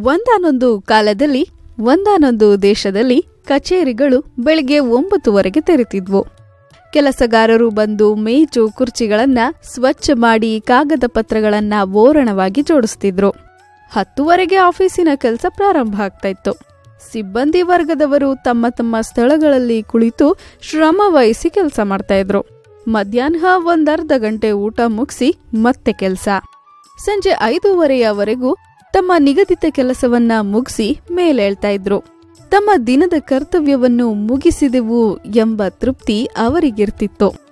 ಒಂದಾನೊಂದು ಕಾಲದಲ್ಲಿ ಒಂದಾನೊಂದು ದೇಶದಲ್ಲಿ ಕಚೇರಿಗಳು ಬೆಳಿಗ್ಗೆ ಒಂಬತ್ತುವರೆಗೆ ತೆರೆತಿದ್ವು ಕೆಲಸಗಾರರು ಬಂದು ಮೇಜು ಕುರ್ಚಿಗಳನ್ನ ಸ್ವಚ್ಛ ಮಾಡಿ ಕಾಗದ ಪತ್ರಗಳನ್ನ ಓರಣವಾಗಿ ಜೋಡಿಸ್ತಿದ್ರು ಹತ್ತುವರೆಗೆ ಆಫೀಸಿನ ಕೆಲಸ ಪ್ರಾರಂಭ ಆಗ್ತಾ ಇತ್ತು ಸಿಬ್ಬಂದಿ ವರ್ಗದವರು ತಮ್ಮ ತಮ್ಮ ಸ್ಥಳಗಳಲ್ಲಿ ಕುಳಿತು ಶ್ರಮ ವಹಿಸಿ ಕೆಲಸ ಮಾಡ್ತಾ ಇದ್ರು ಮಧ್ಯಾಹ್ನ ಒಂದರ್ಧ ಗಂಟೆ ಊಟ ಮುಗಿಸಿ ಮತ್ತೆ ಕೆಲಸ ಸಂಜೆ ಐದೂವರೆಯವರೆಗೂ ತಮ್ಮ ನಿಗದಿತ ಕೆಲಸವನ್ನ ಮುಗಿಸಿ ಮೇಲೇಳ್ತಾ ಇದ್ರು ತಮ್ಮ ದಿನದ ಕರ್ತವ್ಯವನ್ನು ಮುಗಿಸಿದೆವು ಎಂಬ ತೃಪ್ತಿ ಅವರಿಗಿರ್ತಿತ್ತು